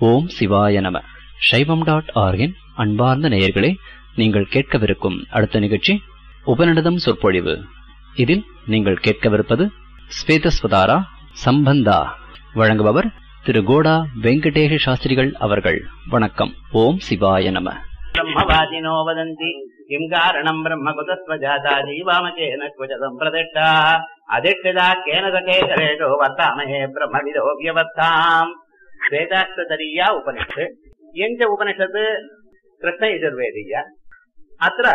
ஓம் சிவாய நம சைவம் டாட் ஆர்கின் அன்பார்ந்த நேயர்களே நீங்கள் கேட்கவிருக்கும் அடுத்த நிகழ்ச்சி உபநிடதம் சொற்பொழிவு இதில் நீங்கள் கேட்கவிருப்பது ஸ்வேதஸ்வதாரா சம்பந்தா வழங்குபவர் திரு கோடா வெங்கடேஷ சாஸ்திரிகள் அவர்கள் வணக்கம் ஓம் சிவாய நம ब्रह्मवादिनो वदन्ति किम् कारणम् ब्रह्म कुतस्व जाता जीवामकेन क्वच सम्प्रदिष्टा अधिष्ठिता केन सकेतरेषु वर्तामहे ब्रह्मविदो व्यवस्थाम् श्वेताश्वतरीया उपनिषत् यञ्च उपनिषत् कृष्णयजुर्वेदीया अत्र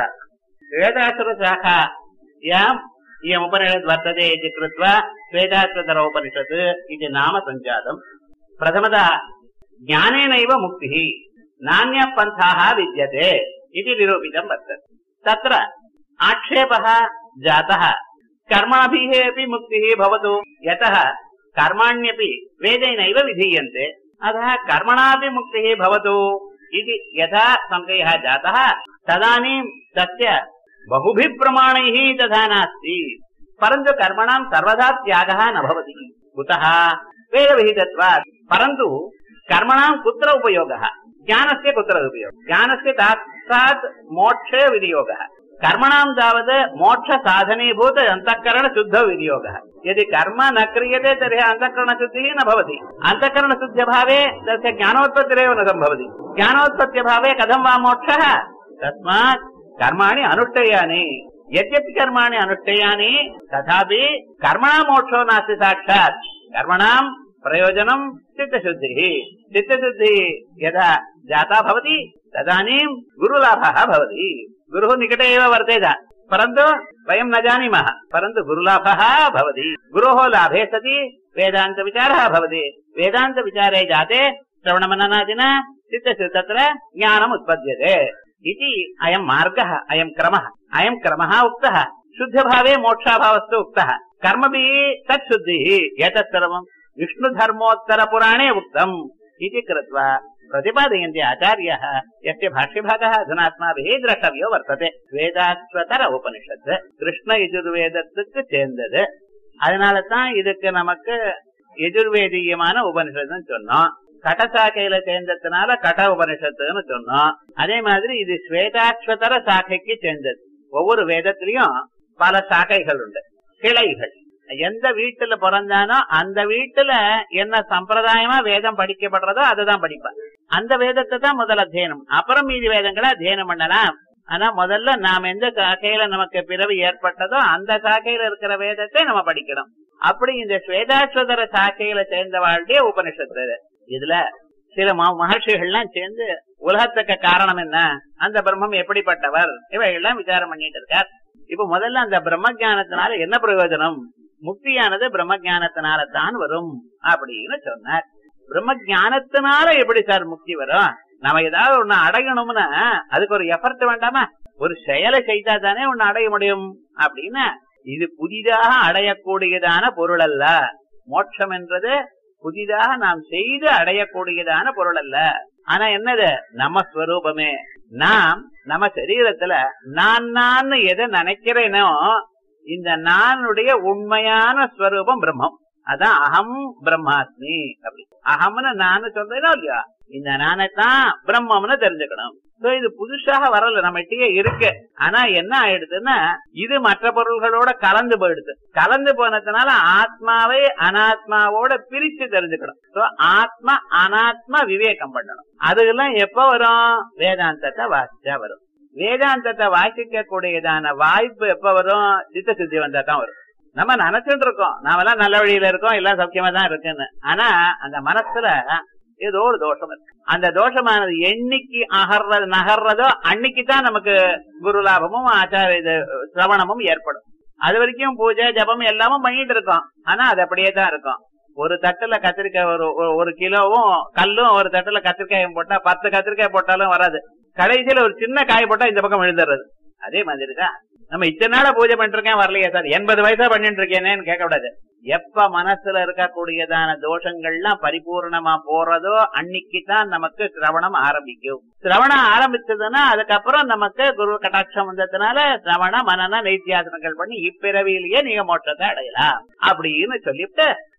श्वेताश्वतशाखायाम् इयमुपनिषद् वर्तते इति कृत्वा श्वेताश्वतर उपनिषत् इति नाम सञ्जातम् प्रथमतः ज्ञानेनैव मुक्तिः नान्यः पन्थाः विद्यते इति निरूपितम् वर्तते तत्र आक्षेपः जातः कर्माभिः अपि मुक्तिः भवतु यतः कर्माण्यपि वेदेनैव विधीयन्ते अतः कर्मणापि मुक्तिः भवतु इति यथा संशयः जातः तदानीं तस्य बहुभिः प्रमाणैः तथा नास्ति परन्तु कर्मणां सर्वदा त्यागः न भवति कुतः वेदविहितत्वात् परन्तु कर्मणां कुत्र उपयोगः ज्ञानस्य कुत्र उपयोगः ज्ञानस्य साक्षात् मोक्षे विनियोगः कर्मणां तावत् मोक्षसाधनीभूत अन्तःकरणशुद्धौ विनियोगः यदि कर्म न क्रियते तर्हि अन्तःकरणशुद्धिः न भवति अन्तःकरणशुद्ध्यभावे तस्य ज्ञानोत्पत्तिरेव न सम्भवति ज्ञानोत्पत्त्यभावे कथं वा मोक्षः तस्मात् कर्माणि अनुष्ठेयानि यद्यपि कर्माणि अनुष्ठेयानि तथापि कर्मणा मोक्षो नास्ति साक्षात् कर्मणां प्रयोजनं चित्तशुद्धिः चित्तशुद्धिः यदा जाता भवति तदानीं गुरुलाभः भवति गुरुः निकटे एव वर्तेत परन्तु वयं न जानीमः परन्तु गुरुलाभः भवति गुरोः लाभे सति वेदान्तविचारः भवति वेदान्तविचारे जाते श्रवणमननादिना चित्तशु तत्र ज्ञानम् उत्पद्यते इति अयं मार्गः अयं क्रमः अयं क्रमः उक्तः शुद्धभावे मोक्षाभावस्तु उक्तः कर्मभिः तत्शुद्धिः एतत् सर्वम् विष्णुधर्मोत्तरपुराणे उक्तम् इति कृत्वा प्रतिपादयन्ति आचार्यः यस्य भाष्यभागः अधुना अस्माभिः द्रष्टव्यो वर्तते வேதாஸ்வதர உபனிஷத்து கிருஷ்ண எஜுர்வேதத்துக்கு சேர்ந்தது அதனால தான் இதுக்கு நமக்கு எஜுர்வேதீயமான உபனிஷத்துன்னு சொன்னோம் கடசாக்கையில சேர்ந்ததுனால கட உபனிஷத்துன்னு சொன்னோம் அதே மாதிரி இது ஸ்வேதாஸ்வதர சாக்கைக்கு சேர்ந்தது ஒவ்வொரு வேதத்திலையும் பல சாக்கைகள் உண்டு கிளைகள் எந்த வீட்டுல பிறந்தானோ அந்த வீட்டுல என்ன சம்பிரதாயமா வேதம் படிக்கப்படுறதோ அதுதான் படிப்பான் அந்த வேதத்தை தான் முதல் அத்தியனம் அப்புறம் மீதி வேதங்களை அத்தியனம் பண்ணலாம் ஆனா முதல்ல நாம் எந்த சாக்கையில நமக்கு பிறவி ஏற்பட்டதோ அந்த சாக்கையில இருக்கிற வேதத்தை நம்ம படிக்கணும் அப்படி இந்த ஸ்வேதாஸ்வதர சாக்கையில சேர்ந்த வாழ்க்கைய உபனிஷத்து இதுல சில மகர்ஷிகள்லாம் சேர்ந்து உலகத்துக்கு காரணம் என்ன அந்த பிரம்மம் எப்படிப்பட்டவர் இவைகள்லாம் விசாரம் பண்ணிட்டு இருக்கார் இப்ப முதல்ல அந்த பிரம்ம ஜானத்தினால என்ன பிரயோஜனம் முக்தியானது பிரம்ம ஜானத்தினால தான் வரும் அப்படின்னு சொன்னார் பிரம்ம ஜானத்தினால எப்படி சார் முக்தி வரும் நம்ம ஏதாவது ஒண்ணு அடையணும்னா அதுக்கு ஒரு எஃபர்ட் வேண்டாமா ஒரு செயலை செய்தா தானே ஒண்ணு அடைய முடியும் அப்படின்னா இது புதிதாக அடையக்கூடியதான பொருள் அல்ல மோட்சம் என்றது புதிதாக நாம் செய்து அடையக்கூடியதான பொருள் அல்ல ஆனா என்னது நம்ம ஸ்வரூபமே நாம் நம்ம சரீரத்துல நான் நான் எதை நினைக்கிறேனோ இந்த நானுடைய உண்மையான ஸ்வரூபம் பிரம்மம் அதான் அகம் பிரம்மாஸ்மி அப்படி அகம்னு நான் சொல்றேனோ இல்லையா இந்த நானைத்தான் பிரம்மம்னு தெரிஞ்சுக்கணும் இது புதுசாக வரல நம்மகிட்டயே இருக்கு ஆனா என்ன ஆயிடுதுன்னா இது மற்ற பொருள்களோட கலந்து போயிடுது கலந்து போனதுனால ஆத்மாவை அனாத்மாவோட பிரிச்சு தெரிஞ்சுக்கணும் ஆத்மா அனாத்மா விவேகம் பண்ணணும் அதுக்கெல்லாம் எப்ப வரும் வேதாந்தத்தை வாசிச்சா வரும் வேதாந்தத்தை வாசிக்க கூடியதான வாய்ப்பு எப்ப வரும் சித்த சுத்தி வந்தா தான் வரும் நம்ம நினைச்சுட்டு இருக்கோம் நாமெல்லாம் நல்ல வழியில இருக்கோம் எல்லாம் சௌக்கியமா தான் இருக்குன்னு ஆனா அந்த மனசுல ஏதோ ஒரு தோஷம் இருக்கு அந்த தோஷமானது என்னைக்கு அகர்றது நகர்றதோ அன்னைக்கு தான் நமக்கு குரு லாபமும் ஆச்சார இது சிரவணமும் ஏற்படும் அது வரைக்கும் பூஜை ஜபம் எல்லாமும் பண்ணிட்டு இருக்கோம் ஆனா அது அப்படியே தான் இருக்கும் ஒரு தட்டுல கத்திரிக்காய் ஒரு ஒரு கிலோவும் கல்லும் ஒரு தட்டுல கத்திரிக்காயும் போட்டா பத்து கத்திரிக்காய் போட்டாலும் வராது கடைசியில ஒரு சின்ன காய் போட்டா இந்த பக்கம் விழுந்துடுறது அதே மாதிரிதான் நம்ம இத்தனை நாள பூஜை பண்ணிட்டு இருக்கேன் வரலையே சார் எண்பது வயசா பண்ணிட்டு இருக்கேனேன்னு கேட்க கூடாது எப்ப மனசுல இருக்கக்கூடியதான தோஷங்கள்லாம் பரிபூர்ணமா போறதோ அன்னைக்கு தான் நமக்கு சிரவணம் ஆரம்பிக்கும் சிரவணம் ஆரம்பிச்சதுன்னா அதுக்கப்புறம் நமக்கு குரு கட்டாட்சம் வந்ததுனால சிரவண மனன நைத்தியாசனங்கள் பண்ணி இப்பிறவியிலேயே நீங்க மோட்சத்தை அடையலாம் அப்படின்னு சொல்லிட்டு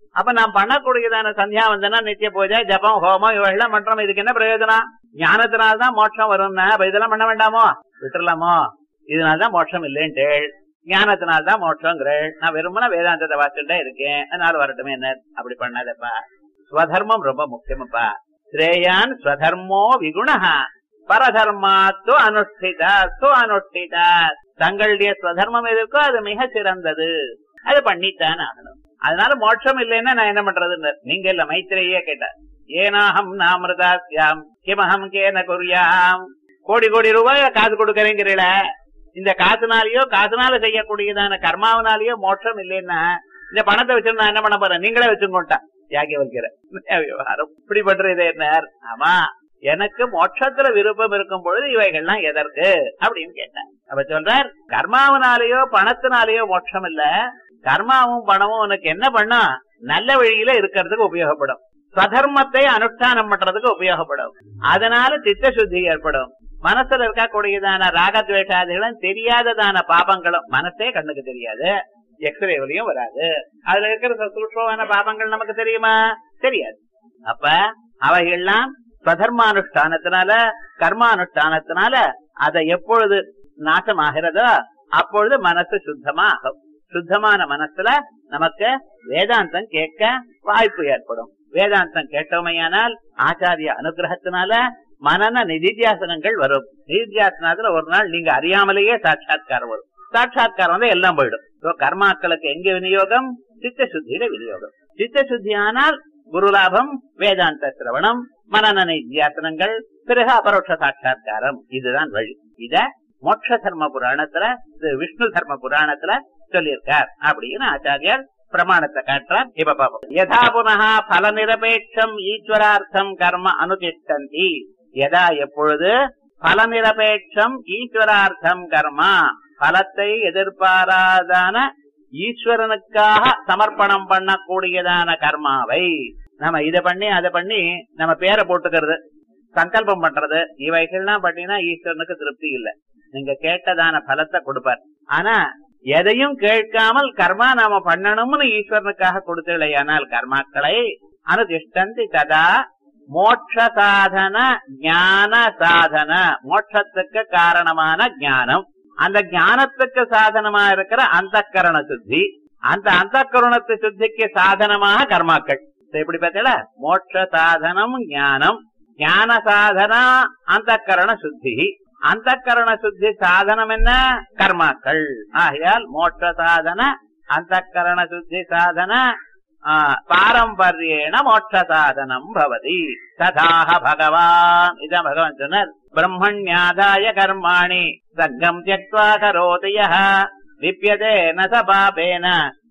அப்ப நான் பண்ணக்கூடியதான சந்தியாவந்தனா நித்திய பூஜை ஜபம் ஹோமம் இவெல்லாம் பண்றோம் இதுக்கு என்ன பிரயோஜனம் ஞானத்தினால்தான் மோட்சம் வரும்னா அப்ப இதெல்லாம் பண்ண வேண்டாமோ விட்டுறலாமோ இதனால்தான் மோட்சம் இல்லைன்ட்டு ஞானத்தினால்தான் மோட்சங்கிறேள் நான் வெறுமன வேதாந்தத்தை வாசிச்சுட்டே இருக்கேன் அதனால வரட்டுமே என்ன அப்படி பண்ணாதப்பா ஸ்வதர்மம் ரொம்ப முக்கியமப்பா ஸ்ரேயான் ஸ்வதர்மோ விகுணஹா பரதர்மாத்து அனுஷ்டிதா சு அனுஷ்டிதா தங்களுடைய ஸ்வதர்மம் எதுக்கோ அது மிக சிறந்தது அது பண்ணித்தான் ஆகணும் அதனால மோட்சம் இல்லைன்னா நான் என்ன பண்றதுன்னு நீங்க இல்ல மைத்திரையே கேட்டார் ஏனாஹம் நாமிருதாஸ்யாம் கிமஹம் கேன குறியாம் கோடி கோடி ரூபாய் காசு கொடுக்கறேங்கிறீல இந்த காசுனாலயோ காசுனால செய்யக்கூடியதான கர்மாவனாலயோ மோட்சம் இல்லைன்னா இந்த பணத்தை வச்சு நான் என்ன பண்ண போறேன் நீங்களே வச்சுக்கோட்டா யாகிய வைக்கிற விவகாரம் இப்படி பண்றது என்ன ஆமா எனக்கு மோட்சத்துல விருப்பம் இருக்கும் பொழுது இவைகள்லாம் எதற்கு அப்படின்னு கேட்டேன் அப்ப சொல்றார் கர்மாவனாலேயோ பணத்தினாலேயோ மோட்சம் இல்ல கர்மாவும் பணமும் உனக்கு என்ன பண்ணா நல்ல வழியில இருக்கிறதுக்கு உபயோகப்படும் ஸ்வதர்மத்தை அனுஷ்டானம் பண்றதுக்கு உபயோகப்படும் அதனால சித்த சுத்தி ஏற்படும் மனசுல இருக்கக்கூடியதான ராகத்வேஷாதிகளும் தெரியாததான பாபங்களும் மனசே கண்ணுக்கு தெரியாது எக்ஸ்ரேவிலையும் வராது அதுல இருக்கிற சூட்சமான பாபங்கள் நமக்கு தெரியுமா தெரியாது அப்ப அவைகள்லாம் ஸ்வதர்மானுஷ்டானத்தினால கர்மானுஷ்டானத்தினால அதை எப்பொழுது நாசமாகிறதோ அப்பொழுது மனசு சுத்தமா ஆகும் சுத்தமான மனசுல நமக்கு வேதாந்தம் கேட்க வாய்ப்பு ஏற்படும் வேதாந்தம் கேட்டோமையானால் ஆச்சாரிய அனுகிரகத்தினால மனன நிதித்தியாசனங்கள் வரும் நிதித்தியாசனத்துல ஒரு நாள் நீங்க அறியாமலேயே சாட்சாத்காரம் வரும் சாட்சாத்காரம் வந்து எல்லாம் போயிடும் So, கர்மாக்களுக்கு எங்க விநியோகம் சித்த சுத்தியில விநியோகம் சித்த சுத்தி ஆனால் குருலாபம் வேதாந்த சிரவணம் மனன நிதித்தியாசனங்கள் பிறகு அபரோட்ச சாட்சாத்காரம் இதுதான் வழி இத மோட்ச தர்ம புராணத்துல இது விஷ்ணு தர்ம புராணத்துல சொல்லியிருக்கார் அப்படின்னு ஆச்சாரியார் பிரமாணத்தை காட்டுறார் இப்ப பாப்போம் யதா புனः பல நிரபேட்சம் ஈஸ்வரார்த்தம் கர்ம அனுதிஷ்டந்தி எதா எப்பொழுது பல நிரபேட்சம் ஈஸ்வரார்த்தம் கர்மா பலத்தை எதிர்பாராதான ஈஸ்வரனுக்காக சமர்ப்பணம் பண்ணக்கூடியதான கர்மாவை நம்ம இதை பண்ணி அதை பண்ணி நம்ம பேரை போட்டுக்கிறது சங்கல்பம் பண்றது இவைகள்லாம் பண்ணினா ஈஸ்வரனுக்கு திருப்தி இல்லை நீங்க கேட்டதான பலத்தை கொடுப்பார் ஆனா எதையும் கேட்காமல் கர்மா நாம பண்ணணும்னு ஈஸ்வரனுக்காக கொடுத்தலையானால் கர்மாக்களை அனுதிஷ்டந்தி ததா மோட்ச சாதன ஞான சாதன மோட்சத்துக்கு காரணமான ஞானம் அந்த ஞானத்துக்கு சாதனமா இருக்கிற அந்த கரண சுத்தி அந்த அந்த கருணத்து சுத்திக்கு சாதனமாக கர்மாக்கள் இப்ப எப்படி பார்த்தீங்களா மோட்ச சாதனம் ஞானம் ஞான சாதனா அந்த கரண சுத்தி அந்த கரண சுத்தி சாதனம் என்ன கர்மாக்கள் ஆகையால் மோட்ச சாதன அந்த கரண சுத்தி சாதன ஆ, பாரம்பரியேண மோட்ச சாதனம் பவதி ததாக பகவான் இதான் பகவான் சொன்னார் பிரம்மண்யாதாய கர்மாணி சங்கம் தியக்வா கரோதி யः லிப்யதே ந ச பாபேன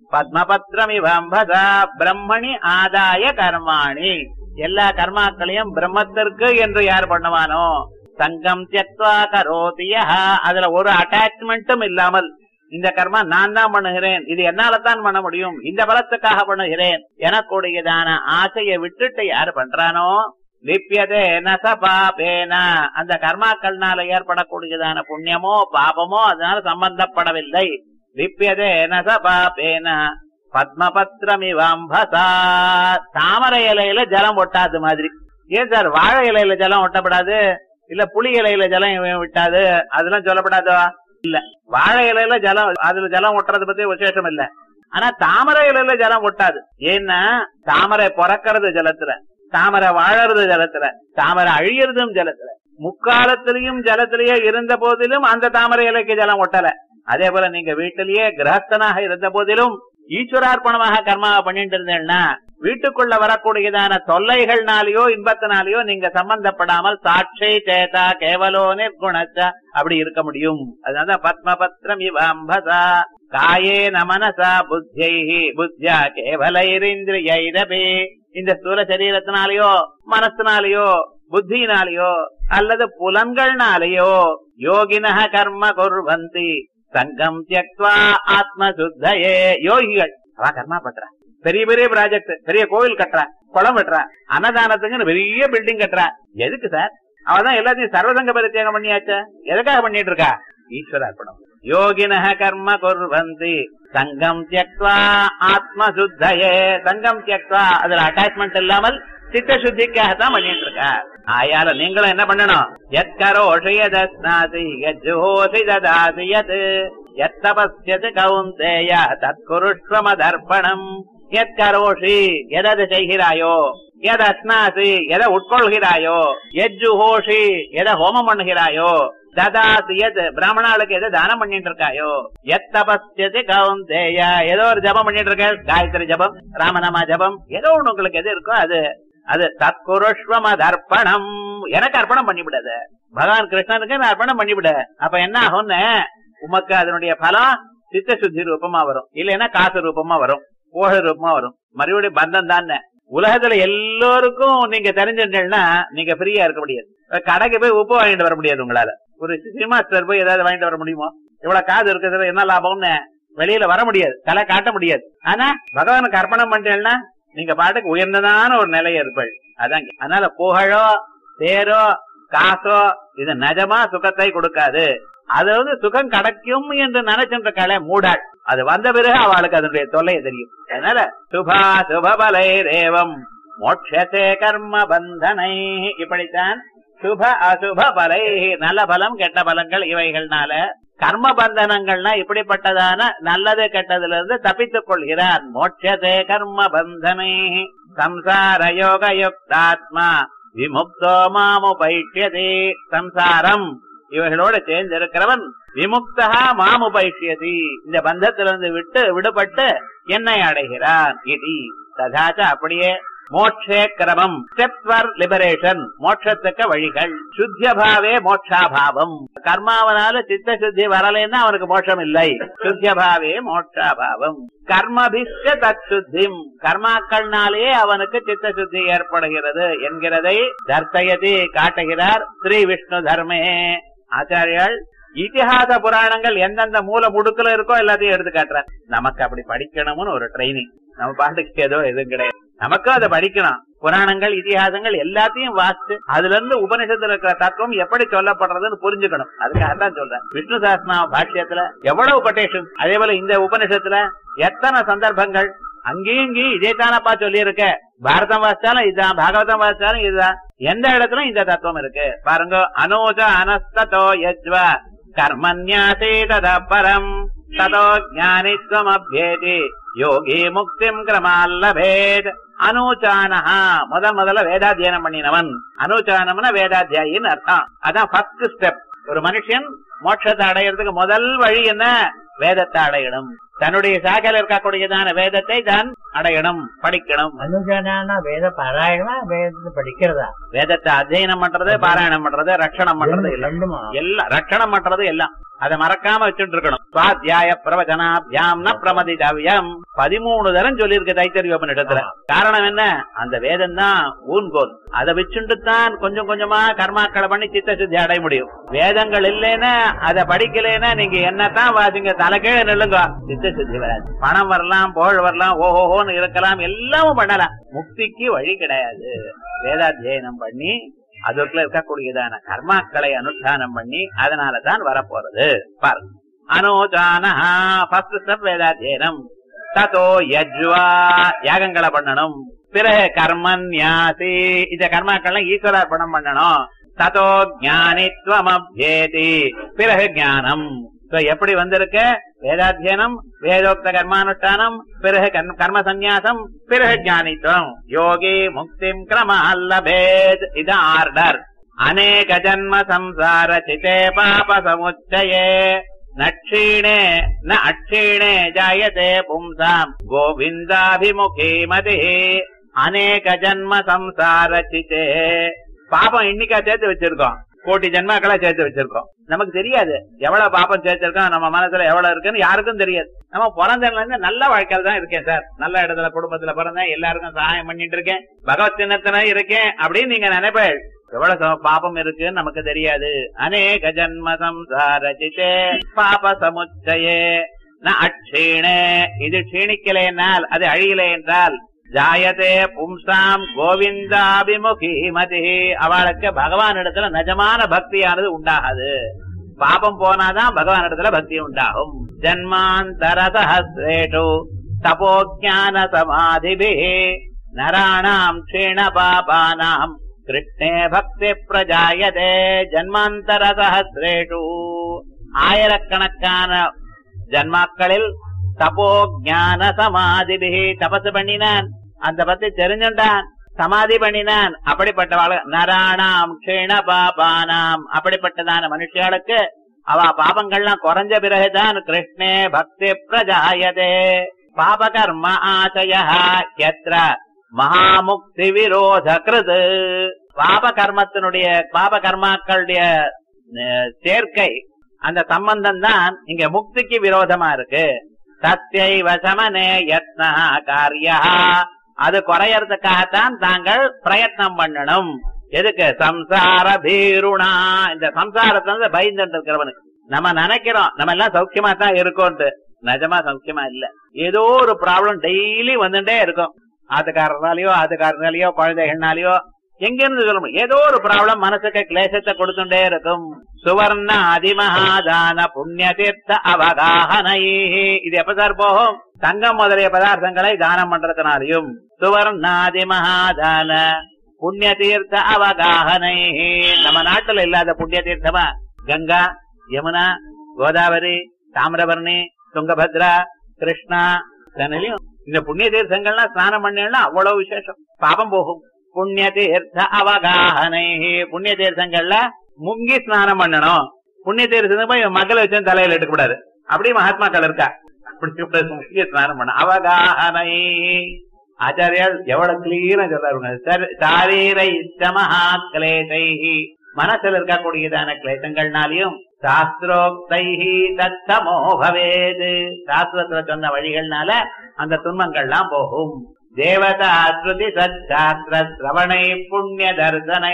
பத்மபத்ரமிவம்பதா பிரம்மணி ஆதாய கர்மாணி எல்லா கர்மாக்களையும் பிரம்மத்திற்கு என்று யார் பண்ணுவானோ சங்கம் தியக்வா கரோதி யः அதுல ஒரு அட்டாச்மெண்ட்டும் இல்லாமல் இந்த கர்மா நான் தான் பண்ணுகிறேன் இது என்னால தான் பண்ண முடியும் இந்த பலத்துக்காக பண்ணுகிறேன் எனக்கூடியதான ஆசையை விட்டுட்டு யார் பண்றானோ லிப்யதே நச பாபேன அந்த கர்மாக்கள்னால ஏற்படக்கூடியதான புண்ணியமோ பாபமோ அதனால சம்பந்தப்படவில்லை லிப்யதே நச பாபேன பத்மபத்ரமிவம்பசா தாமரை இலையில ஜலம் ஒட்டாது மாதிரி ஏன் சார் வாழை இலையில ஜலம் ஒட்டப்படாது இல்ல புளி இலையில ஜலம் விட்டாது அதெல்லாம் சொல்லப்படாதா இல்ல வாழை இலையில ஜலம் அதுல ஜலம் ஒட்டுறது பத்தி விசேஷம் இல்ல ஆனா தாமரை இலையில ஜலம் ஒட்டாது ஏன்னா தாமரை பிறக்கிறது ஜலத்துல தாமரை வாழறது ஜலத்துல தாமரை அழியறதும் ஜலத்துல முக்காலத்திலையும் ஜலத்திலேயே இருந்த போதிலும் அந்த தாமரை இலைக்கு ஜலம் ஒட்டல அதே போல நீங்க வீட்டிலேயே கிரகஸ்தனாக இருந்த போதிலும் ஈஸ்வரார்ப்பணமாக கர்மாவை பண்ணிட்டு இருந்தேன்னா வீட்டுக்குள்ள வரக்கூடியதான தொல்லைகள்னாலேயோ இன்பத்தினாலேயோ நீங்க சம்பந்தப்படாமல் சாட்சை சேதா கேவலோ நிர்குணச்ச அப்படி இருக்க முடியும் அதனால பத்மபத்ரம் இவம்பசா காயே நமனசா புத்தியை புத்தியா கேவலைரிந்திரியைரபி இந்த ஸ்தூல சரீரத்தினாலேயோ மனசினாலேயோ புத்தியினாலேயோ அல்லது புலன்கள்னாலேயோ யோகினஹ கர்ம குர்வந்தி சங்கம் தியக்வா ஆத்ம சுத்தயே யோகிகள் அவ கர்மா பண்றா பெரிய பெரிய ப்ராஜெக்ட் பெரிய கோவில் கட்டுறா குளம் வெட்டுறா அன்னதானத்துக்கு பெரிய பில்டிங் கட்டுறா எதுக்கு சார் அவதான் எல்லாத்தையும் சர்வசங்க பரித்தியாகம் பண்ணியாச்ச எதுக்காக பண்ணிட்டு இருக்கா ஈஸ்வர அர்ப்பணம் யோகினः கர்ம குர்வந்தி சங்கம் தியக்வா ஆத்மசுத்தயே சங்கம் தியக்வா அதுல அட்டாச்மெண்ட் இல்லாமல் சித்த சுத்திக்காகத்தான் பண்ணிட்டு இருக்கார் ஆயால நீங்களும் என்ன பண்ணணும் எத்கரோஷி யதஸ்நாசி யஜ்ஜோசி ததாசி யத் எத்தபஸ்யது கவுந்தேய தற்குருஷ்வமதர்ப்பணம் எத்கரோஷி எதது செய்கிறாயோ எத அஸ்னாசி எதை உட்கொள்கிறாயோ எஜ்ஜுஹோஷி எதை ஹோமம் பண்ணுகிறாயோ ததாசி எது பிராமணாளுக்கு எதை தானம் பண்ணிட்டு இருக்காயோ எத் தபஸ்யது கவுந்தேய ஏதோ ஒரு ஜபம் பண்ணிட்டு இருக்க காயத்ரி ஜபம் ராமநாமா ஜபம் ஏதோ ஒண்ணு உங்களுக்கு எது இருக்கோ அது அது தற்குருஷ்வம் அது அர்ப்பணம் எனக்கு அர்ப்பணம் பண்ணிவிடாது பகவான் கிருஷ்ணனுக்கு நான் அர்ப்பணம் பண்ணிவிட அப்ப என்ன ஆகும்னு உமக்கு அதனுடைய பலம் சித்த சுத்தி ரூபமா வரும் இல்லைன்னா காசு ரூபமா வரும் போக ரூபமா வரும் மறுபடியும் பந்தம் தான் உலகத்துல எல்லோருக்கும் நீங்க தெரிஞ்சிட்டீங்கன்னா நீங்க ஃப்ரீயா இருக்க முடியாது இப்ப கடைக்கு போய் உப்பு வாங்கிட்டு வர முடியாது உங்களால ஒரு சினிமா ஸ்டார் போய் ஏதாவது வாங்கிட்டு வர முடியுமோ இவ்வளவு காது இருக்கிறதுல என்ன லாபம்னு வெளியில வர முடியாது தலை காட்ட முடியாது ஆனா பகவானுக்கு அர்ப்பணம் பண்ணிட்டேன்னா நீங்க பாட்டுக்கு உயர்ந்ததான ஒரு நிலை இருப்பள் அதான் இங்க. அதனால புகழோ பேரோ காசோ இது நிஜமா சுகத்தை கொடுக்காது அது வந்து சுகம் கிடைக்கும் என்று நினைச்சின்ற கலை மூடாள் அது வந்த பிறகு அவளுக்கு அதனுடைய தொல்லையை தெரியும் அதனால சுபா சுபபலை ரேவம் மோட்சத்தே கர்ம பந்தனை இப்படித்தான் சுப அசுப பலை நல்ல பலம் கெட்ட பலங்கள் இவைகள்னால கர்ம பந்தனங்கள்னா இப்படிப்பட்டதான நல்லது கெட்டதுல இருந்து தப்பித்துக் கொள்கிறான் மோட்சத்தே கர்ம பந்தனை சம்சார யோக யுக்தாத்மா விமுக்தோ மாமுபைஷ்யதே சம்சாரம் இவைகளோட சேர்ந்து இருக்கிறவன் விமுக்தா மாமுபைஷ்யதி இந்த பந்தத்திலிருந்து விட்டு விடுபட்டு என்னை அடைகிறான் இடி ததாச்ச அப்படியே மோட்சே கிரமம் ஸ்டெப் ஃபார் லிபரேஷன் மோட்சத்துக்கு வழிகள் சுத்தியபாவே மோட்சாபாவம் கர்மாவனால சித்த சுத்தி வரலைன்னா அவனுக்கு மோட்சம் இல்லை சுத்தியபாவே மோட்சாபாவம் கர்மபிஷ்ட தச்சுத்திம் கர்மாக்கள்னாலே அவனுக்கு சித்த சுத்தி ஏற்படுகிறது என்கிறதை தர்த்தயதி காட்டுகிறார் ஸ்ரீ விஷ்ணு தர்மே ஆச்சாரியால் இதிகாச புராணங்கள் எந்தெந்த மூல முடுக்குல இருக்கோ எல்லாத்தையும் எடுத்து காட்டுறேன் நமக்கு அப்படி படிக்கணும்னு ஒரு ட்ரைனிங் நம்ம பாட்டுக்கு ஏதோ எதுவும் கிடையாது நமக்கும் அதை படிக்கணும் புராணங்கள் இதிகாசங்கள் எல்லாத்தையும் வாசிச்சு அதுல இருந்து உபனிஷத்துல இருக்கிற தத்துவம் எப்படி சொல்லப்படுறதுன்னு புரிஞ்சுக்கணும் அதுக்காக தான் சொல்றேன் விஷ்ணு சாஸ்திரா பாஷ்யத்துல எவ்வளவு கொட்டேஷன் அதே போல இந்த உபனிஷத்துல எத்தனை சந்தர்ப்பங்கள் அங்கேயும் இங்கேயும் இதே தானப்பா சொல்லி இருக்க பாரதம் வாசிச்சாலும் இதுதான் பாகவதம் வாசிச்சாலும் இதுதான் எந்த இடத்துல இந்த தத்துவம் இருக்கு பாருங்க அனோஜ அனஸ்தோ யஜ்வ கர்மன்யாசே தத பரம் ததோ ஞானித்வம் அபியேதி யோகி முக்திம் கிரமால்லபேத் அனூச்சானஹா முதல் முதல்ல வேதாத்தியனம் பண்ணினவன் அனூச்சானம்னா வேதாத்தியாயின்னு அர்த்தம் அதான் ஃபர்ஸ்ட் ஸ்டெப் ஒரு மனுஷன் மோட்சத்தை அடையிறதுக்கு முதல் வழி என்ன வேதத்தை அடையணும் தன்னுடைய சாக்கையில இருக்கக்கூடியதான வேதத்தை தான் அடையணும் படிக்கணும் அனுஜனானா வேத பாராயணமா வேதத்தை படிக்கிறதா வேதத்தை அத்தியனம் பண்றது பாராயணம் பண்றது ரட்சணம் பண்றது எல்லாம் ரெண்டுமா எல்லாம் ரட்சணம் பண்றது எல்லாம் அதை மறக்காம வச்சுட்டு இருக்கணும் சுவாத்தியாய பிரவச்சனாபியாம் ந பிரமதிதவ்யம் பதிமூணு தரம் சொல்லியிருக்கு தைத்தறிய உபநிடத்துல காரணம் என்ன அந்த வேதம் தான் ஊன்கோல் அதை வச்சுட்டு தான் கொஞ்சம் கொஞ்சமா கர்மாக்களை பண்ணி சித்த சுத்தி அடைய முடியும் வேதங்கள் இல்லைன்னா அதை படிக்கலைன்னா நீங்க என்னத்தான் வாசிங்க தலைக்கீழ நில்லுங்க சித்த சுத்தி வராது பணம் வரலாம் புகழ் வரலாம் ஓஹோஹோன்னு இருக்கலாம் எல்லாமும் பண்ணலாம் முக்திக்கு வழி கிடையாது வேதாத்தியனம் பண்ணி அதுக்குள்ள இருக்கக்கூடியதான கர்மாக்களை அனுஷ்டானம் பண்ணி அதனால தான் வரப்போறது பாருங்க அனோஜானா ஃபர்ஸ்ட் ஸ்டெப் வேதாத்தியனம் ததோ யஜ்வா யாகங்களை பண்ணணும் பிறகு கர்மன்யாசி இந்த கர்மாக்கள்லாம் ஈஸ்வரார்ப்பணம் பண்ணணும் ததோ ஞானித்வம் அப்யேதி பிறகு ஞானம் So, எப்படி வந்திருக்கு வேதாத்தியனம் வேதோக்த கர்மானுஷ்டானம் பிறகு கர்ம- கர்ம சந்நியாசம் பிறகு ஞானித்துவம் யோகி முக்திம் கிரமால்லபேத் இது ஆர்டர் அநேக ஜன்ம சம்சார சிதே பாப சமுச்சயே நட்சீணே ந அட்சீணே ஜாயதே பும்சாம் கோவிந்தாபிமுகி மதி அநேக ஜன்ம சம்சார சிதே பாபம் இன்னைக்கா சேர்த்து வச்சிருக்கோம் கோட்டி ஜென்மாக்களா சேர்த்து வச்சிருக்கோம் நமக்கு தெரியாது எவ்வளவு பாப்பம் சேர்த்திருக்கோம் நம்ம மனசுல எவ்வளவு இருக்குன்னு யாருக்கும் தெரியாது நம்ம பிறந்ததுல இருந்து நல்ல வாழ்க்கையில தான் இருக்கேன் சார் நல்ல இடத்துல குடும்பத்துல பிறந்தேன் எல்லாருக்கும் சகாயம் பண்ணிட்டு இருக்கேன் பகவத் சின்னத்துல இருக்கேன் அப்படின்னு நீங்க நினைப்பேன் எவ்வளவு சம- பாபம் இருக்குன்னு நமக்கு தெரியாது அநேக ஜன்ம சம்சார சிதே பாப சமுச்சயே ந அட்சீணே இது க்ஷீணிக்கலை என்றால் அது அழியலை என்றால் ஜாயதே பும்சாம் கோவிந்தாபிமுகி மதி அவளுக்கு பகவான் இடத்துல நிஜமான பக்தியானது உண்டாகாது பாபம் போனாதான் பகவான் இடத்துல பக்தி உண்டாகும் ஜன்மாந்தர சஹசிரேஷு தபோஜான சமாதிபி நராணாம் க்ஷீண பாபானாம் கிருஷ்ணே பக்தி பிரஜாயதே ஜன்மாந்தர சஹசிரேஷு ஆயிரக்கணக்கான ஜன்மாக்களில் தபோ ஞான சமாதிபி தபசு பண்ணினான் அந்த பத்தி தெரிஞ்சுட்டான் சமாதி பண்ணினான் அப்படிப்பட்டவாள் நராணாம் க்ஷீண பாபானாம் அப்படிப்பட்டதான மனுஷியாளுக்கு அவ பாபங்கள்லாம் குறைஞ்ச பிறகுதான் கிருஷ்ணே பக்தி பிரஜாயதே பாபகர்ம ஆசய எத்திர மகாமுக்தி விரோத கிருது பாப கர்மத்தினுடைய பாப கர்மாக்களுடைய அஹ், சேர்க்கை அந்த சம்பந்தம் தான் இங்க முக்திக்கு விரோதமா இருக்கு சத்தியைவ சமனே யத்னா காரியா அது குறையறதுக்காகத்தான் தாங்கள் பிரயத்னம் பண்ணணும் எதுக்கு சம்சார பீருணா இந்த சம்சாரத்துல இருந்து பயந்துட்டு இருக்கிறவனுக்கு நம்ம நினைக்கிறோம் நம்ம எல்லாம் சௌக்கியமா தான் இருக்கோம்ட்டு நிஜமா சௌக்கியமா இல்ல ஏதோ ஒரு ப்ராப்ளம் டெய்லி வந்துட்டே இருக்கும் ஆத்துக்காரனாலயோ ஆத்துக்காரனாலயோ குழந்தைகள்னாலயோ எங்க இருந்து சொல்ல முடியும் ஏதோ ஒரு ப்ராப்ளம் மனசுக்கு கிளேசத்தை கொடுத்துட்டே இருக்கும் சுவர்ண அதிமகாதான புண்ணிய தீர்த்த அவகாகனை இது எப்ப சார் போகும் தங்கம் முதலிய பதார்த்தங்களை தானம் பண்றதுனாலையும் சுவர்ணாதி மகாதான புண்ணிய தீர்த்த அவகாகனை நம்ம நாட்டுல இல்லாத புண்ணிய தீர்த்தமா கங்கா யமுனா கோதாவரி தாமிரபரணி துங்கபத்ரா கிருஷ்ணா இதனாலையும் இந்த புண்ணிய தீர்த்தங்கள்லாம் ஸ்நானம் பண்ணா அவ்வளவு விசேஷம் பாபம் போகும் புண்ணிய தீர்த்த அவகாகனை புண்ணிய தீர்த்தங்கள்ல முங்கி ஸ்நானம் பண்ணணும் புண்ணிய தீர்த்தத்துக்கு போய் மகளை வச்சு தலையில எடுக்கக்கூடாது அப்படி மகாத்மாக்கள் இருக்கா அப்படி முக்கிய ஸ்நானம் பண்ண அவகாகனை ஆச்சாரியால் எவ்வளவு கிளீரா சொல்றாருங்க சாரீர இஷ்டமஹா கிளேசை மனசுல இருக்கக்கூடியதான கிளேசங்கள்னாலையும் சாஸ்திரோக்தை தத்தமோ பவேது சாஸ்திரத்துல சொன்ன வழிகள்னால அந்த துன்பங்கள்லாம் போகும் தேவதா ஸ்ருதி சச்சாஸ்திர சிரவணை புண்ணிய தர்சனை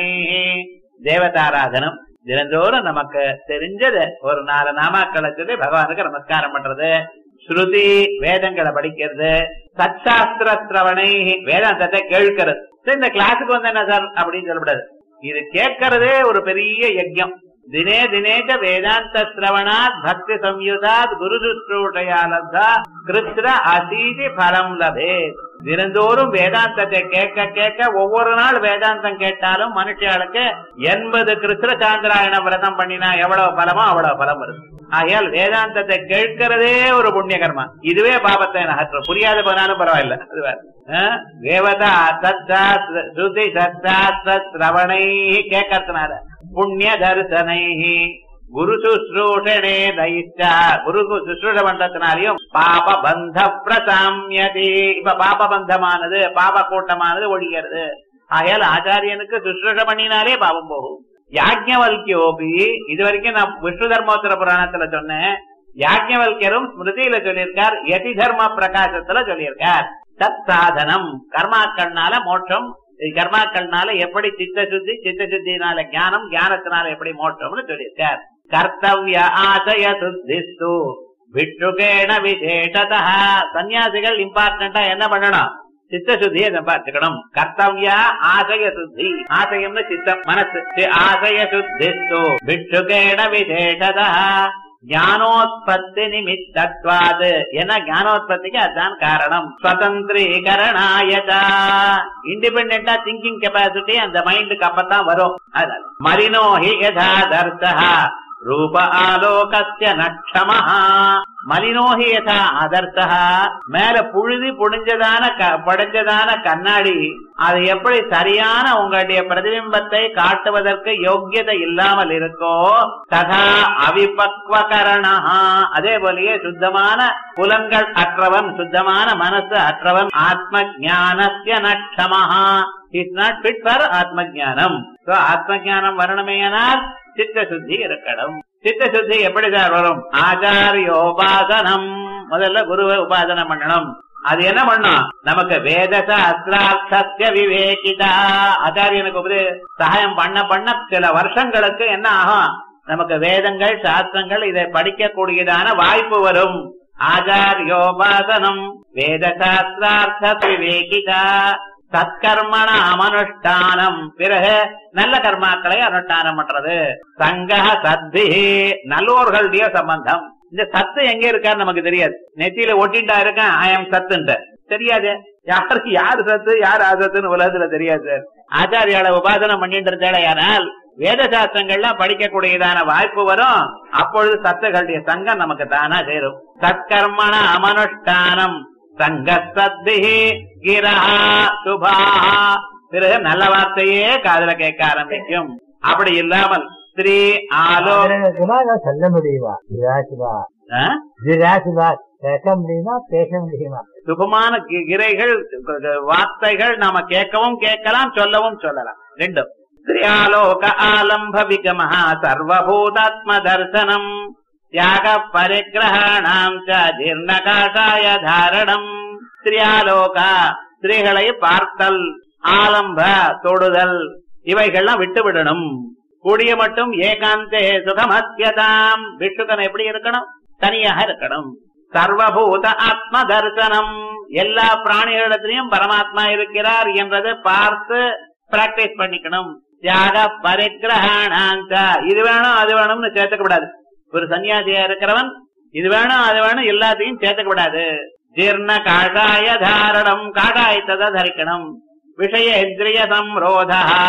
தேவதாராதனம் தினந்தோறும் நமக்கு தெரிஞ்சது ஒரு நாலு நாமாக்களை சொல்லி பகவானுக்கு நமஸ்காரம் பண்றது ஸ்ருதி வேதங்களை படிக்கிறது சச்சாஸ்திர சிரவணை வேதாந்தத்தை கேட்கிறது சரி, இந்த கிளாஸுக்கு வந்து என்ன சார் அப்படின்னு சொல்லக்கூடாது இது கேட்கறதே ஒரு பெரிய யஜ்யம் தினே தினேச்ச வேதாந்த சிரவணாத் பக்தி சம்யுதாத் குரு சுஷ்ரூஷயாலப்தா கிருத்ர அசீதி பலம் லபே தினந்தோறும் வேதாந்தத்தை கேட்க கேட்க ஒவ்வொரு நாள் வேதாந்தம் கேட்டாலும் மனுஷியாளுக்கு எண்பது கிருஷ்ண சாந்திராயண விரதம் பண்ணினா எவ்வளவு பலமோ அவ்வளவு பலம் வருது ஆகையால் வேதாந்தத்தை கேட்கிறதே ஒரு புண்ணிய கர்மா இதுவே பாபத்தை நகற்றும் புரியாத போனாலும் பரவாயில்ல அது வேற. ஆ? தேவதா சத்தாஸ்திர ஸ்ருதி சத்தாஸ்திர சிரவணை கேட்கறதுனால புண்ணிய தரிசனை குரு சுশ্রூஷணே தைச்சா குரு சுশ্ரூஷ பண்றதுனாலையும் பாப பந்த பிரசாமியதி இப்ப பாப பந்தமானது பாப கூட்டமானது ஒழிகிறது ஆகையால் ஆச்சாரியனுக்கு சுশ্ரூஷ பண்ணினாலே பாவம் போகும் யாஜ்ஞவல்கியோபி இது வரைக்கும் நான் விஷ்ணு தர்மோத்தர புராணத்துல சொன்னேன் யாஜ்ஞவல்யரும் ஸ்மிருதியில சொல்லியிருக்கார் யதி தர்ம பிரகாசத்துல சொல்லியிருக்கார் தத் சாதனம் கர்மாக்கள்னால மோட்சம் இது கர்மாக்கள்னால எப்படி சித்த சுத்தி சித்த சுத்தினால ஞானம் ஞானத்தினால எப்படி மோட்சம்னு சொல்லியிருக்கார் கர்த்தவ்ய ஆசய சுத்திஸ்து விட்டுகேண விசேஷதா சன்னியாசிகள் இம்பார்ட்டண்டா என்ன பண்ணணும் சித்த சுத்தியை சம்பாதிச்சுக்கணும் கர்த்தவ்ய ஆசய சுத்தி ஆசயம்னு சித்தம் மனசு சி- ஆசய சுத்திஸ்து விட்டுகேண விசேஷதா ஞானோத்பத்தி நிமித்தத்வாது ஏன்னா ஞானோத்பத்திக்கு அதுதான் காரணம் சுதந்திரீகரணாயதா இண்டிபெண்டா திங்கிங் கெப்பாசிட்டி அந்த மைண்டுக்கு அப்பதான் வரும் அதனால மலினோஹி யதா தர்சா ரூப ஆலோகஸ்ய நட்சமஹா மலினோஹி யதா அதர்த்தா மேல புழுதி புடிஞ்சதான க- படைஞ்சதான கண்ணாடி அது எப்படி சரியான உங்களுடைய பிரதிபிம்பத்தை காட்டுவதற்கு யோக்கியதை இல்லாமல் இருக்கோ ததா அவிபக்வகரணா அதே போலயே சுத்தமான புலன்கள் அற்றவன் சுத்தமான மனசு அற்றவன் ஆத்ம ஞானஸ்ய நட்சமஹா இஸ் நாட் ஃபிட் ஃபார் ஆத்ம ஞானம் ஆத்ம ஞானம் வரணுமேயானால் சித்த சுத்தி இருக்கணும் சித்த சுத்தி எப்படி சார் வரும் ஆச்சாரியோபாசனம் முதல்ல குருவை உபாசனம் பண்ணணும் அது என்ன பண்ணும் நமக்கு வேதச அஸ்திரார்த்தஸ்ய விவேகிதா ஆச்சாரியனுக்கு உபதே சகாயம் பண்ண பண்ண சில வருஷங்களுக்கு என்ன ஆகும் நமக்கு வேதங்கள் சாஸ்திரங்கள் இதை படிக்கக்கூடியதான வாய்ப்பு வரும் ஆச்சாரியோபாசனம் வேத சாஸ்திரார்த்த விவேகிதா சத்கர்மண அமனுஷ்டானம் பிறகு நல்ல கர்மாக்களை அனுஷ்டானம் பண்றது சங்க சத்தி நல்லோர்களுடைய சம்பந்தம் இந்த சத்து எங்க இருக்கான்னு நமக்கு தெரியாது நெத்தியில ஒட்டிண்டா இருக்கேன் ஐ எம் சத்துன்ட்டு தெரியாது யாருக்கு யாரு சத்து யாரு அசத்துன்னு உலகத்துல தெரியாது சார் ஆச்சாரியால உபாசனம் பண்ணிட்டு இருந்தால் வேத சாஸ்திரங்கள்லாம் படிக்கக்கூடியதான வாய்ப்பு வரும் அப்பொழுது சத்துகளுடைய சங்கம் நமக்கு தானா சேரும் சத்கர்மண அமனுஷ்டானம் சங்க சத்தி கிரா சுபா பிறகு நல்ல வார்த்தையே காதுல கேட்க ஆரம்பிக்கும் அப்படி இல்லாமல் ஸ்ரீ ஆலோ சிவா சொல்ல முடியுமா சிவா சிவா ஆ? சிவா சிவா கேட்க முடியுமா பேச முடியுமா சுகமான கி- கிரைகள் வார்த்தைகள் நாம கேட்கவும் கேட்கலாம் சொல்லவும் சொல்லலாம் ரெண்டும் ஸ்ரீயாலோக ஆலம்ப விகம சர்வபூதாத்ம தர்சனம் தியாக பரிகிரகணாம் ச ஜீர்ணகாஷாய தாரணம் ஸ்ரீயாலோக ஸ்திரீகளை பார்த்தல் ஆலம்ப தொடுதல் இவைகள்லாம் விட்டு விடணும் கூடிய மட்டும் ஏகாந்தே சுகமத்தியதாம் விஷ்ணுகன் எப்படி இருக்கணும் தனியாக இருக்கணும் சர்வபூத ஆத்ம தரிசனம் எல்லா பிராணிகளிடத்திலையும் பரமாத்மா இருக்கிறார் என்றதை பார்த்து பிராக்டிஸ் பண்ணிக்கணும் தியாக பரிகிரகாணாங்க இது வேணும் அது வேணும்னு சேர்த்துக்க கூடாது ஒரு சன்னியாசியா இருக்கிறவன் இது வேணும் அது வேணும் எல்லாத்தையும் சேர்த்துக்க கூடாது ஜீர்ண காஷாய தாரணம் காஷாயத்தை தரிக்கணும் விஷய இந்திரிய சம்ரோத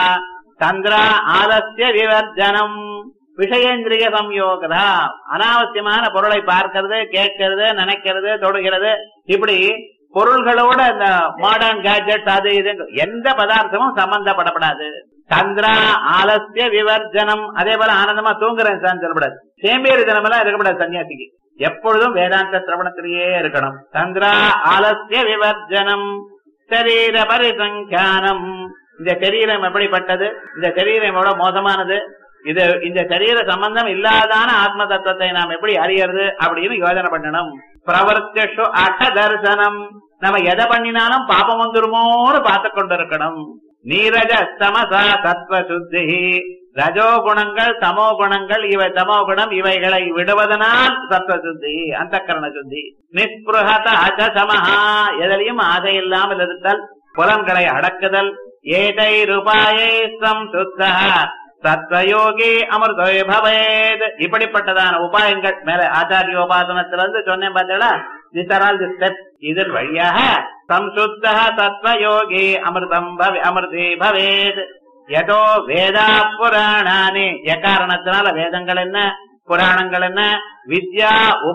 சந்திரா ஆலசிய விவர்ஜனம் விஷயேந்திரிய சம்யோகதா அனாவசியமான பொருளை பார்க்கிறது கேட்கறது நினைக்கிறது தொடுகிறது இப்படி பொருள்களோட இந்த மாடர்ன் கேஜெட் அது இது எந்த பதார்த்தமும் சம்பந்தப்படப்படாது சந்திரா ஆலசிய விவர்ஜனம் அதே போல ஆனந்தமா தூங்குறேன் சார் சொல்லப்படாது சேம்பேரி தினமெல்லாம் இருக்கக்கூடாது சன்னியாசிக்கு எப்பொழுதும் வேதாந்த சிரவணத்திலேயே இருக்கணும் சந்திரா ஆலசிய விவர்ஜனம் சரீர பரிசங்கியானம் இந்த சரீரம் எப்படிப்பட்டது இந்த சரீரம் எவ்வளவு மோசமானது இது இந்த சரீர சம்பந்தம் இல்லாதான ஆத்ம தத்துவத்தை நாம் எப்படி அறியறது அப்படின்னு யோசனை பண்ணணும் பிரவர்த்திஷு அக தரிசனம் நம்ம எதை பண்ணினாலும் பாபம் வந்துருமோன்னு பார்த்து கொண்டிருக்கணும் நீரஜ சமசா சத்வ சுத்தி ரஜோ குணங்கள் தமோ குணங்கள் இவை தமோ குணம் இவைகளை விடுவதனால் சத்வ சுத்தி அந்த கரண சுத்தி நிஸ்பிருகத அஜ சமஹா எதிலையும் ஆசை இல்லாமல் இருத்தல் புலன்களை அடக்குதல் ஏதை ரூபாயை சுத்த சத்வயோகி அமிர்தோய பவேத் இப்படிப்பட்டதான உபாயங்கள் மேல ஆச்சாரியோபாசனத்திலிருந்து சொன்னேன் பார்த்தீங்களா These are all the steps. இதன் வழியாக சம்சுத்த தத்வயோகி அமிர்தம் பவே அமிர்தே பவேத் எதோ வேதா புராணானி எக்காரணத்தினால வேதங்கள் என்ன புராணங்கள் என்ன வித்யா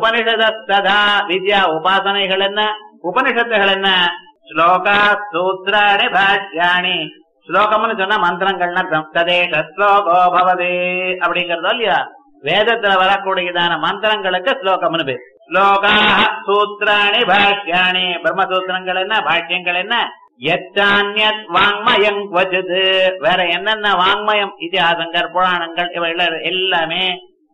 உபனிஷதா வித்யா உபாசனைகள் என்ன உபனிஷத்துகள் என்ன ஸ்லோகா சூத்ராணி பாஷ்யாணி ஸ்லோகம்னு சொன்னா மந்திரங்கள்னா அர்த்தம். ததேஷ ஸ்லோகோ பவதே அப்படிங்கறதோ இல்லையா வேதத்துல வரக்கூடியதான மந்திரங்களுக்கு ஸ்லோகம்னு பேர் ஸ்லோகா சூத்ராணி பாஷ்யாணி பிரம்மசூத்திரங்கள் என்ன பாஷ்யங்கள் என்ன எச்சான்யத் வாங்மயம் வச்சது வேற என்னென்ன வாங்மயம் இதிகாசங்கள் புராணங்கள் இவைகள் எல்லாமே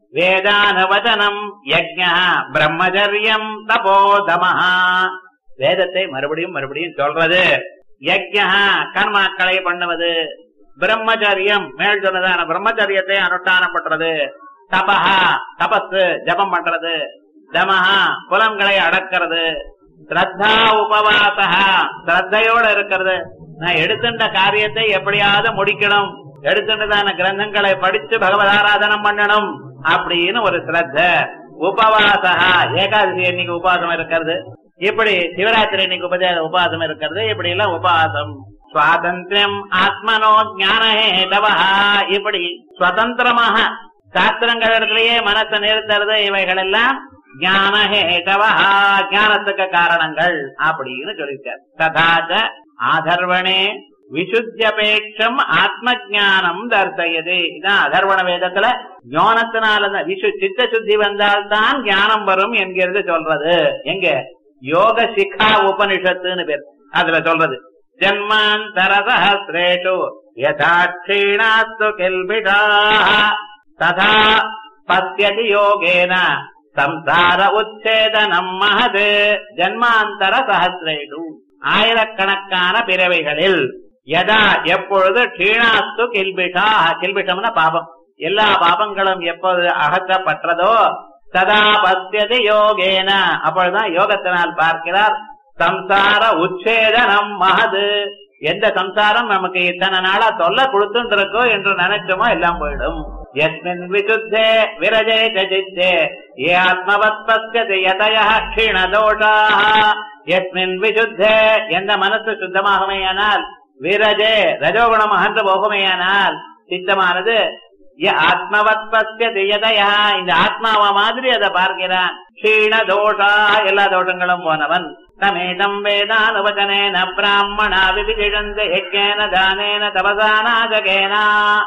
வேதான வச்சனம் யஜ்ஞா பிரம்மச்சரியம் தபோதமஹா வேதத்தை மறுபடியும் மறுபடியும் சொல்றது யஜ்ஞா கர்மாக்களை பண்ணுவது பிரம்மச்சரியம் மேல் சொன்னதான பிரம்மச்சரியத்தை அனுஷ்டானம் பண்றது தபஹா தபஸ் ஜபம் பண்றது தமஹா புலன்களை அடக்கிறது ஸ்ரத்தா உபவாசா ஸ்ரத்தையோட இருக்கிறது நான் எடுத்துட்ட காரியத்தை எப்படியாவது முடிக்கணும் எடுத்துட்டதான கிரந்தங்களை படிச்சு பகவதாராதனம் பண்ணணும் அப்படின்னு ஒரு ஸ்ரத்த உபவாசா ஏகாதசி அன்னைக்கு உபவாசம் இருக்கிறது இப்படி சிவராத்திரி அன்னைக்கு உபதே உபவாசம் இருக்கிறது இப்படி எல்லாம் உபவாசம் சுவாதந்திரம் ஆத்மனோ ஞானஹேதவா இப்படி சுதந்திரமாக சாஸ்திரங்கள் இடத்திலேயே மனசை நிறுத்துறது இவைகள் எல்லாம் ஞானஹேதவா ஞானத்துக்கு காரணங்கள் அப்படின்னு சொல்லியிருக்கார் ததாச்ச ஆதர்வணே விசுத்தியபேட்சம் ஆத்ம ஞானம் தர்சயது இதான் அதர்வண வேதத்துல ஞானத்தினாலதான் விசு சித்த சுத்தி வந்தால்தான் ஞானம் வரும் என்கிறது சொல்றது எங்க யோக சிகா உபனிஷத்துன்னு பேர் அதுல சொல்றது ஜன்மாந்தர சஹசிரேஷு யதாட்சீணாஸ்து கில்பிஷா ததா பசியதி யோகேன சம்சார உச்சேதனம் மகது ஜன்மாந்தர சஹசிரேஷு ஆயிரக்கணக்கான பிறவைகளில் எதா எப்பொழுது க்ஷீணாஸ்து கில்பிஷா கில்பிஷம்னா பாபம் எல்லா பாபங்களும் எப்போது அகற்றப்பட்டதோ சதா பத்தியது யோகேன அப்பொழுதுதான் யோகத்தினால் பார்க்கிறார் சம்சார உச்சேதனம் மகது எந்த சம்சாரம் நமக்கு இத்தனை நாளா தொல்லை கொடுத்துட்டு இருக்கோ என்று நினைச்சோமோ எல்லாம் போயிடும் எஸ்மின் விசுத்தே விரஜே சித்தே ஏ ஆத்மவத் பஸ்யதி யதய க்ஷீண தோஷாः எஸ்மின் விசுத்தே எந்த மனசு சுத்தமாகுமேயானால் விரஜே ரஜோகுணம் அகன்று போகுமேயானால் சித்தமானது ய ஆத்மவத் பஸ்யதி யதயா இந்த ஆத்மாவா மாதிரி அதை பார்க்கிறான் க்ஷீண தோஷா எல்லா தோஷங்களும் போனவன் தமேதம் வேதானுவச்சனேன பிராமணா விவிதிழந்த யஜ்ஞேன தானேன தபசா நாஜகேனா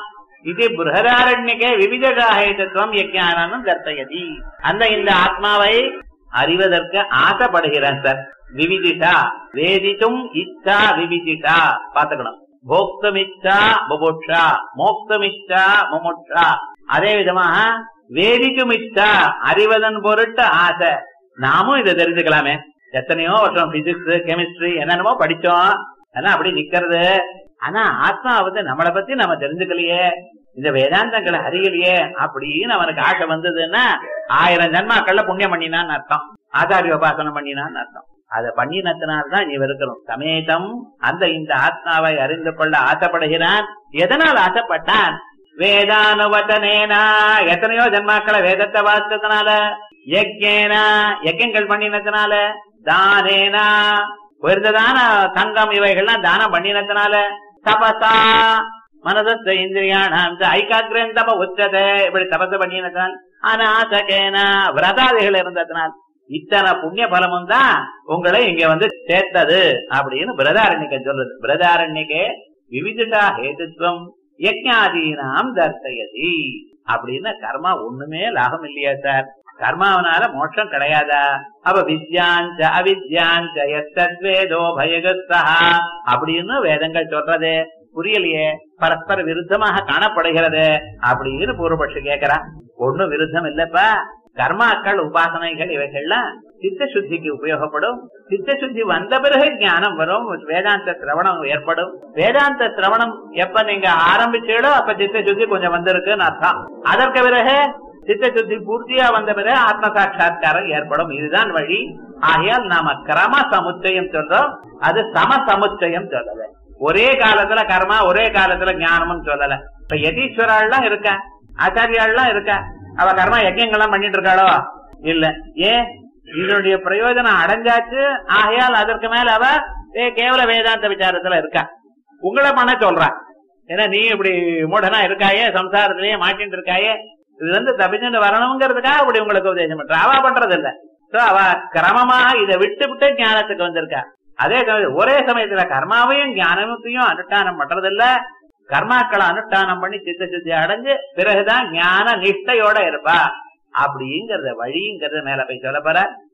இது பிருகதாரண்யக்கே விவிதகாஹேதத்துவம் யஜ்ஞானம் தர்த்தயதி அந்த இந்த ஆத்மாவை அறிவதற்கு ஆசைப்படுகிறான் சார் விவிதிஷா வேதித்தும் இச்சா விவிதிஷா பாத்துக்கணும் போக்தமிச்சா புபுட்சா மோக்தமிச்சா முமுட்சா அதே விதமாக வேதிக்குமிச்சா அறிவதன் பொருட்டு ஆசை நாமும் இதை தெரிஞ்சுக்கலாமே எத்தனையோ வருஷம் பிசிக்ஸ் கெமிஸ்ட்ரி என்னென்னமோ படிச்சோம் ஆனா அப்படி நிக்கிறது ஆனா ஆத்மா வந்து நம்மளை பத்தி நம்ம தெரிஞ்சுக்கலையே இந்த வேதாந்தங்களை அறியலையே அப்படின்னு அவனுக்கு ஆசை வந்ததுன்னா ஆயிரம் ஜன்மாக்கள்ல புண்ணியம் பண்ணினான்னு அர்த்தம் ஆச்சாரிய உபாசனம் பண்ணினான்னு அர்த்தம் அதை பண்ணினத்தினால்தான் நீ இருக்கணும் சமேதம் அந்த இந்த ஆத்மாவை அறிந்து கொள்ள ஆசைப்படுகிறான் எதனால் ஆசைப்பட்டான் வேதானுவச்சனேனா எத்தனையோ ஜன்மாக்களை வேதத்தை வாசித்ததுனால யஜ்ஞேனா யஜ்யங்கள் பண்ணினதுனால தானேனா உயர்ந்ததான தங்கம் இவைகள்லாம் தானம் பண்ணினதுனால தபசா மனசத்த இந்திரியானாம் ஐகாகிரன் தப உச்சதை இப்படி தபச பண்ணினதுனால் அநாசகேனா விரதாதிகள் இருந்ததுனால் இத்தனை புண்ணிய பலமும் தான் உங்களை இங்க வந்து சேர்த்தது அப்படின்னு பிரதாரண்யக்க சொல்றது பிரதாரண்யக்கே விவிதிடா ஹேதுத்வம் யஜ்ஞாதீனாம் தர்த்தயதி அப்படின்னு கர்மா ஒண்ணுமே லாபம் இல்லையா சார் கர்மாவனால மோட்சம் கிடையாதா அப்ப வித்யாஞ்ச அவித்யாஞ்ச எத்தத்வேதோ பயகஸ்தா அப்படின்னு வேதங்கள் சொல்றது புரியலையே பரஸ்பர விருத்தமாக காணப்படுகிறது அப்படின்னு பூர்வபட்சி கேக்குறான் ஒண்ணும் விருத்தம் இல்லப்பா கர்மாக்கள் உபாசனைகள் இவைகள்லாம் சித்த சுத்திக்கு உபயோகப்படும் சித்த சுத்தி வந்த பிறகு ஞானம் வரும் வேதாந்த சிரவணம் ஏற்படும் வேதாந்த சிரவணம் எப்ப நீங்க ஆரம்பிச்சீங்களோ அப்ப சித்த சுத்தி கொஞ்சம் வந்திருக்குன்னு அர்த்தம் அதற்கு பிறகு சித்த சுத்தி பூர்த்தியா வந்த பிறகு ஆத்ம சாட்சா்காரம் ஏற்படும் இதுதான் வழி ஆகையால் நாம கிரம சமுச்சயம் சொல்றோம் அது சம சமுச்சயம் சொல்லல ஒரே காலத்துல கர்மா ஒரே காலத்துல ஞானம்னு சொல்லல இப்ப யதீஸ்வராள்லாம் இருக்கா ஆச்சாரியாள்லாம் இருக்கா அவ கர்மா யஜ்யங்கள்லாம் பண்ணிட்டு இருக்காளோ இல்ல ஏன் இதனுடைய பிரயோஜனம் அடைஞ்சாச்சு ஆகையால் அதற்கு மேல அவ ஏ கேவல வேதாந்த விசாரத்துல இருக்கா உங்களை பண்ண சொல்றா ஏன்னா நீ இப்படி மூடனா இருக்காயே சம்சாரத்திலேயே மாட்டின்னு இருக்காயே இது வந்து தப்பிச்சுட்டு வரணுங்கிறதுக்காக அப்படி உங்களுக்கு உபதேசம் பண்ற அவ பண்றது இல்ல சோ அவ கிரமமா இதை விட்டு விட்டு ஞானத்துக்கு வந்திருக்கா அதே சமயம் ஒரே சமயத்துல கர்மாவையும் ஞானத்தையும் அனுஷ்டானம் பண்றதில்ல கர்மாக்களை அனுஷ்டானம் பண்ணி சித்த சுத்தி அடைஞ்சு பிறகுதான் ஞான நிஷ்டையோட இருப்பா அப்படிங்கறத வழிங்கிறத மேல போய் சொல்ல போற